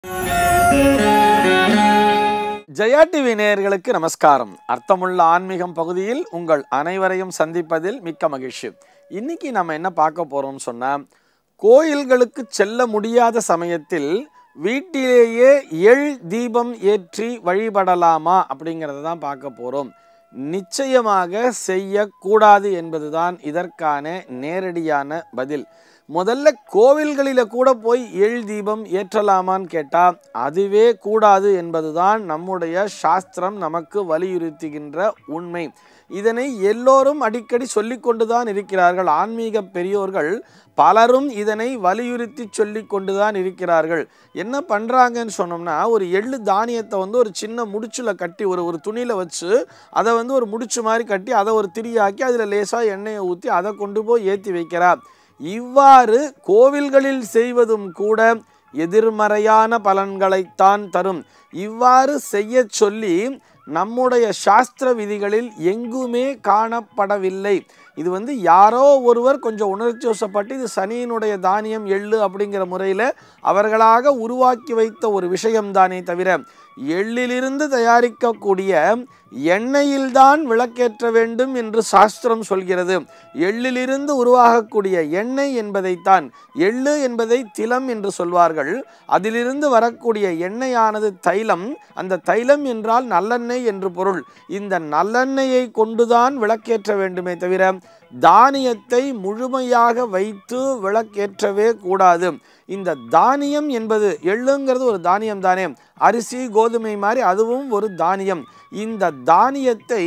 Jaya TV நேயர்களுக்கு நமஸ்காரம் அர்த்தமுள்ள ஆன்மீகம் பகுதியில் உங்கள் அனைவரையும் சந்திப்பதில் மிக்க மகிழ்ச்சி இன்னைக்கு நம்ம என்ன பார்க்க போறோம்னு சொன்னா கோயில்களுக்கு செல்ல முடியாத சமயத்தில் வீட்டிலேயே எள் தீபம் ஏற்றி வழிபடலாமா அப்படிங்கிறத தான் பார்க்க போறோம் நிச்சயமாக செய்யக்கூடாது என்பதுதான் இதற்கான நேரடியான பதில் முதல்ல கோவில்களில கூட போய் எள் தீபம் ஏற்றலாமான்னு கேட்டா அதுவே கூடாது என்பதுதான் நம்முடைய சாஸ்திரம் நமக்கு வலியுறுத்துகின்ற உண்மை இதனை எல்லோரும் அடிக்கடி சொல்லிக் கொண்டுதான் இருக்கிறார்கள் ஆன்மீக பெரியோர்கள் பலரும் இதனை வலியுறுத்தி சொல்லி கொண்டுதான் இருக்கிறார்கள் என்ன பண்றாங்கன்னு சொன்னோம்னா ஒரு எள்ளு தானியத்தை வந்து ஒரு சின்ன முடிச்சுல கட்டி ஒரு ஒரு துணியில வச்சு அதை வந்து ஒரு முடிச்சு மாதிரி கட்டி அதை ஒரு திரியாக்கி அதுல லேசா எண்ணெயை ஊற்றி அதை கொண்டு போய் ஏற்றி வைக்கிறார் இவ்வாறு கோவில்களில் செய்வதும் கூட எதிர்மறையான பலன்களைத்தான் தரும் இவ்வாறு செய்ய சொல்லி நம்முடைய சாஸ்திர விதிகளில் எங்குமே காணப்படவில்லை இது வந்து யாரோ ஒருவர் கொஞ்சம் உணர்ச்சி வசப்பட்டு இது சனியினுடைய தானியம் எள்ளு அப்படிங்கிற முறையில் அவர்களாக உருவாக்கி வைத்த ஒரு விஷயம்தானே தவிர எள்ளிலிருந்து தயாரிக்கக்கூடிய எண்ணெயில்தான் விளக்கேற்ற வேண்டும் என்று சாஸ்திரம் சொல்கிறது எள்ளிலிருந்து உருவாகக்கூடிய எண்ணெய் என்பதைத்தான் எள்ளு என்பதை திலம் என்று சொல்வார்கள் அதிலிருந்து வரக்கூடிய எண்ணெயானது தைலம் அந்த தைலம் என்றால் நல்லெண்ணெய் என்று பொருள் இந்த நல்லெண்ணெயை கொண்டுதான் விளக்கேற்ற வேண்டுமே தவிர தானியத்தை முழுமையாக வைத்து விளக்கேற்றவே கூடாது இந்த தானியம் என்பது எள்ளுங்கிறது ஒரு தானியம் தானே அரிசி கோதுமை மாதிரி அதுவும் ஒரு தானியம் இந்த தானியத்தை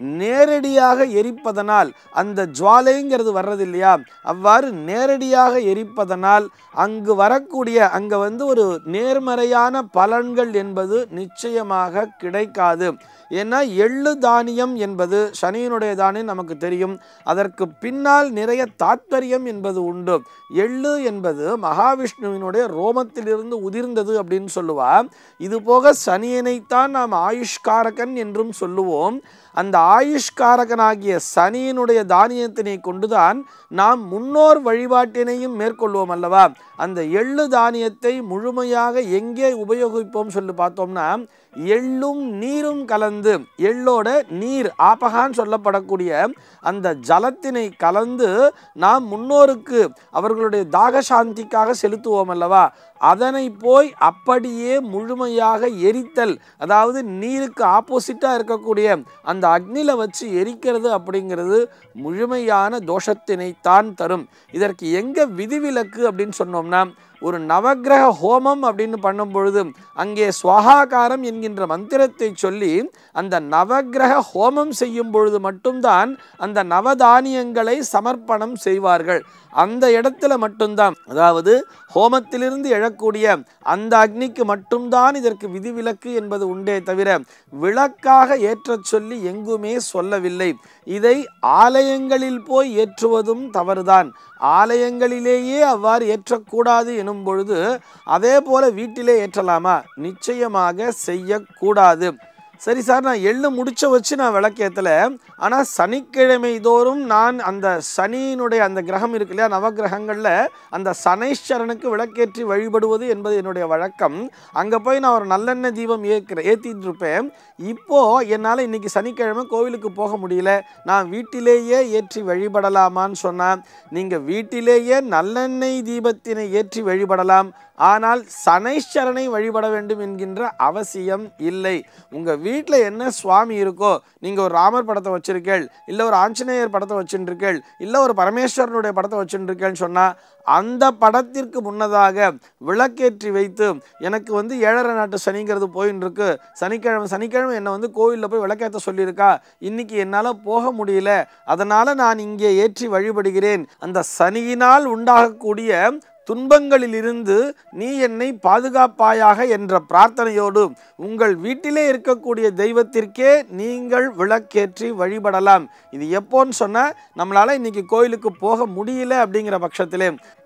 நேரடியாக எரிப்பதனால் அந்த ஜுவாலைங்கிறது வர்றது இல்லையா அவ்வாறு நேரடியாக எரிப்பதனால் அங்கு வரக்கூடிய அங்கே வந்து ஒரு நேர்மறையான பலன்கள் என்பது நிச்சயமாக கிடைக்காது ஏன்னா எள்ளு தானியம் என்பது சனியினுடைய தானியம் நமக்கு தெரியும் அதற்கு பின்னால் நிறைய தாத்பரியம் என்பது உண்டு எள்ளு என்பது மகாவிஷ்ணுவினுடைய ரோமத்திலிருந்து உதிர்ந்தது அப்படின்னு சொல்லுவா இது போக சனியனைத்தான் நாம் ஆயுஷ்காரகன் என்றும் சொல்லுவோம் அந்த ஆயுஷ்காரகனாகிய சனியினுடைய தானியத்தினை கொண்டுதான் நாம் முன்னோர் வழிபாட்டினையும் மேற்கொள்வோம் அல்லவா அந்த எள்ளு தானியத்தை முழுமையாக எங்கே உபயோகிப்போம் சொல்லி பார்த்தோம்னா எள்ளும் நீரும் கலந்து எள்ளோட நீர் ஆபகான்னு சொல்லப்படக்கூடிய அந்த ஜலத்தினை கலந்து நாம் முன்னோருக்கு அவர்களுடைய தாக சாந்திக்காக செலுத்துவோம் அல்லவா அதனை போய் அப்படியே முழுமையாக எரித்தல் அதாவது நீருக்கு ஆப்போசிட்டாக இருக்கக்கூடிய அந்த அக்னில வச்சு எரிக்கிறது அப்படிங்கிறது முழுமையான தோஷத்தினைத்தான் தரும் இதற்கு எங்கே விதிவிலக்கு அப்படின்னு சொன்னோம்னா ஒரு நவக்கிரக ஹோமம் அப்படின்னு பண்ணும் பொழுது அங்கே சுவாகாகாரம் என்கின்ற மந்திரத்தை சொல்லி அந்த நவக்கிரக ஹோமம் செய்யும் பொழுது மட்டும்தான் அந்த நவதானியங்களை சமர்ப்பணம் செய்வார்கள் அந்த இடத்துல மட்டும்தான் அதாவது ஹோமத்திலிருந்து எழக்கூடிய அந்த அக்னிக்கு மட்டும்தான் இதற்கு விதிவிலக்கு என்பது உண்டே தவிர விளக்காக ஏற்றச் சொல்லி எங்குமே சொல்லவில்லை இதை ஆலயங்களில் போய் ஏற்றுவதும் தவறுதான் ஆலயங்களிலேயே அவ்வாறு ஏற்றக்கூடாது எனும் பொழுது அதே போல வீட்டிலே ஏற்றலாமா நிச்சயமாக செய்யக்கூடாது சரி சார் நான் எள்ளு முடிச்ச வச்சு நான் விளக்கேற்றல ஆனால் சனிக்கிழமை தோறும் நான் அந்த சனியினுடைய அந்த கிரகம் இருக்கு இல்லையா நவகிரகங்களில் அந்த சனைஸ்வரனுக்கு விளக்கேற்றி வழிபடுவது என்பது என்னுடைய வழக்கம் அங்கே போய் நான் ஒரு நல்லெண்ணெய் தீபம் ஏற்கிற ஏற்றிட்டு இருப்பேன் இப்போது என்னால் இன்னைக்கு சனிக்கிழமை கோவிலுக்கு போக முடியல நான் வீட்டிலேயே ஏற்றி வழிபடலாமான்னு சொன்னால் நீங்கள் வீட்டிலேயே நல்லெண்ணெய் தீபத்தினை ஏற்றி வழிபடலாம் ஆனால் சனைஸ்வரனை வழிபட வேண்டும் என்கின்ற அவசியம் இல்லை உங்கள் வீட்டில் என்ன சுவாமி இருக்கோ நீங்கள் ஒரு ராமர் படத்தை வச்சிருக்கேள் இல்லை ஒரு ஆஞ்சநேயர் படத்தை வச்சுருக்கேள் இல்லை ஒரு பரமேஸ்வரனுடைய படத்தை வச்சுருக்கேன்னு சொன்னால் அந்த படத்திற்கு முன்னதாக விளக்கேற்றி வைத்து எனக்கு வந்து ஏழரை நாட்டு சனிங்கிறது போயின்னு இருக்கு சனிக்கிழமை சனிக்கிழமை என்னை வந்து கோவிலில் போய் விளக்கேற்ற சொல்லியிருக்கா இன்னைக்கு என்னால் போக முடியல அதனால் நான் இங்கே ஏற்றி வழிபடுகிறேன் அந்த சனியினால் உண்டாகக்கூடிய துன்பங்களிலிருந்து நீ என்னை பாதுகாப்பாயாக என்ற பிரார்த்தனையோடு உங்கள் வீட்டிலே இருக்கக்கூடிய தெய்வத்திற்கே நீங்கள் விளக்கேற்றி வழிபடலாம் இது எப்போன்னு சொன்னால் நம்மளால் இன்னைக்கு கோயிலுக்கு போக முடியல அப்படிங்கிற பட்சத்திலே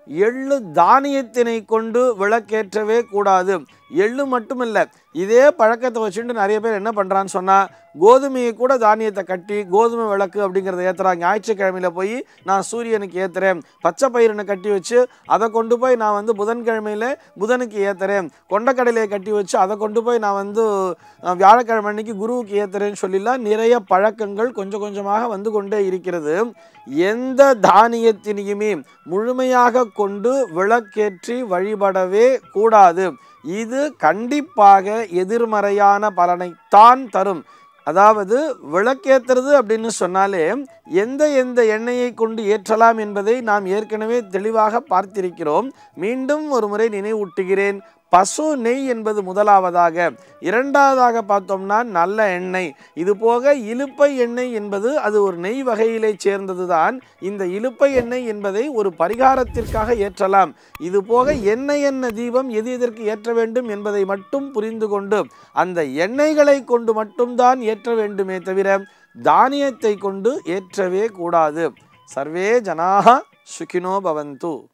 எள்ளு தானியத்தினை கொண்டு விளக்கேற்றவே கூடாது எள்ளு மட்டுமில்ல இதே பழக்கத்தை வச்சுட்டு நிறைய பேர் என்ன பண்ணுறான்னு சொன்னால் கோதுமையை கூட தானியத்தை கட்டி கோதுமை விளக்கு அப்படிங்கிறத ஏற்றுறாங்க ஞாயிற்றுக்கிழமையில போய் நான் சூரியனுக்கு ஏற்றுறேன் பச்சை பயிரினை கட்டி வச்சு அதை கொண்டு போய் நான் வந்து புதன்கிழமையில புதனுக்கு ஏற்றுறேன் கொண்டக்கடலையை கட்டி வச்சு அதை கொண்டு போய் நான் வந்து அஹ், வியாழக்கிழமை அன்னைக்கு குருவுக்கு ஏற்றுறேன்னு சொல்லிலாம் நிறைய பழக்கங்கள் கொஞ்சம் கொஞ்சமாக வந்து கொண்டே இருக்கிறது எந்த தானியத்தினையுமே முழுமையாக கொண்டு விளக்கேற்றி வழிபடவே கூடாது இது கண்டிப்பாக எதிர்மறையான பலனைத்தான் தரும் அதாவது விளக்கேற்றுறது அப்படின்னு சொன்னாலே எந்த எந்த எண்ணெயை கொண்டு ஏற்றலாம் என்பதை நாம் ஏற்கனவே தெளிவாக பார்த்திருக்கிறோம் மீண்டும் ஒரு முறை நினைவூட்டுகிறேன் பசு நெய் என்பது முதலாவதாக இரண்டாவதாக பார்த்தோம்னா நல்ல எண்ணெய் இது போக இலுப்பை எண்ணெய் என்பது அது ஒரு நெய் வகையிலே சேர்ந்தது தான் இந்த இலுப்பை எண்ணெய் என்பதை ஒரு பரிகாரத்திற்காக ஏற்றலாம் இது போக எண்ணெய் எண்ண தீபம் எது எதற்கு ஏற்ற வேண்டும் என்பதை மட்டும் புரிந்து கொண்டு அந்த எண்ணெய்களை கொண்டு மட்டும்தான் ஏற்ற வேண்டுமே தவிர தானியத்தை கொண்டு ஏற்றவே கூடாது சர்வே ஜனாக சுகினோ பவந்து